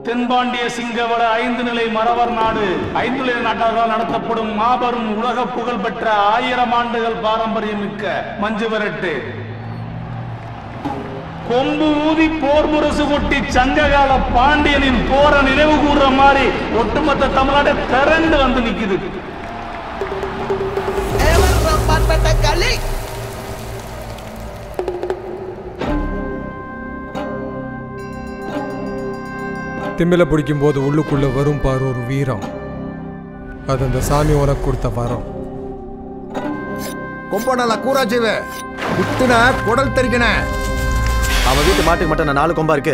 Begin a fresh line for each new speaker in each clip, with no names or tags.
தென்பாண்டிய சிங்கவள ஐந்து நிலை மறவர் நாடு ஐந்து நிலை நாட்டார்களால் நடத்தப்படும் மாபெரும் உலக புகழ்பெற்ற ஆயிரம் ஆண்டுகள் பாரம்பரியம் மிக்க மஞ்சு விரட்டு கொம்பு ஊதி போர் முரசு கொட்டி சங்ககால பாண்டியனின் போரை நினைவு கூறுற மாதிரி ஒட்டுமொத்த தமிழ்நாடு திரண்டு வந்து நிக்குது
திமில பிடிக்கும் போது உள்ளுக்குள்ள வரும் பாரு ஒரு வீரம் அது அந்த சாமி உனக்கு கொடுத்த வரம்
கொம்ப நல்லா கூறாச்சிவ குத்துன குடல் தெரிக்கண
அவன் வீட்டு மாட்டுக்கு மட்டும் நான் நாலு கொம்பா இருக்கு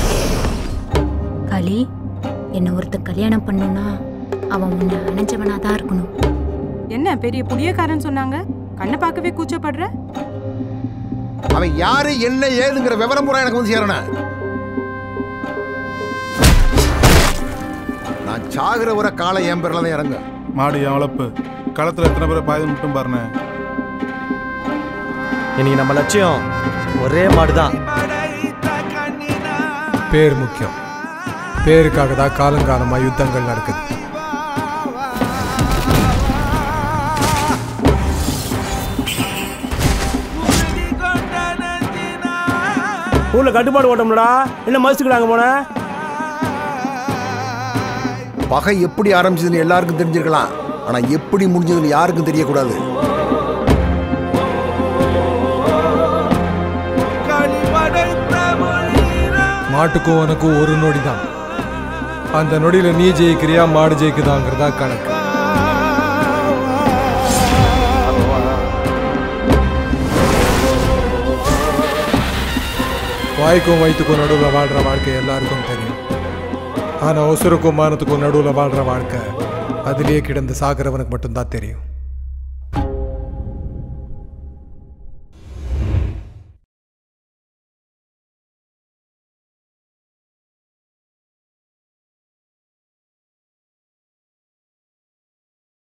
களி என்னை ஒருத்தர் கல்யாணம் பண்ணுனா அவன் உன்னை அணைஞ்சவனா தான் இருக்கணும்
என்ன பெரிய புளியக்காரன் சொன்னாங்க கண்ணை பார்க்கவே கூச்சப்படுற
அவன் யாரு என்ன ஏதுங்கிற விவரம் பூரா எனக்கு வந்து சேரணும் நான் சாகுற வர காலை என் பேர்ல தான் இறங்க
மாடு என் வளர்ப்பு களத்தில் எத்தனை பேரை பாயுது மட்டும் பாருண்ணே
இன்னைக்கு நம்ம லட்சியம் ஒரே மாடு தான்
பேர் முக்கியம் பேருக்காக தான் காலங்காலமா யுத்தங்கள் நடக்குது
ஊர்ல கட்டுப்பாடு ஓட்டம்லடா என்ன மதிச்சுக்கிறாங்க போன
பகை எப்படி ஆரம்பிச்சதுன்னு எல்லாருக்கும் தெரிஞ்சிருக்கலாம் ஆனா எப்படி முடிஞ்சதுன்னு யாருக்கும் தெரியக்கூடாது
மாட்டுக்கும் உனக்கும் ஒரு நொடி தான் அந்த நொடியில நீ ஜெயிக்கிறியா மாடு ஜெயிக்குதாங்கிறதா கணக்கு வாய்க்கும் வயிற்றுக்கும் நடுவில் வாழ்கிற வாழ்க்கை எல்லாருக்கும் தெரியும் ஆனால் உசுருக்கும் மானத்துக்கும் நடுவில் வாழ்கிற வாழ்க்கை அதிலேயே கிடந்து சாகிறவனுக்கு மட்டும்தான் தெரியும்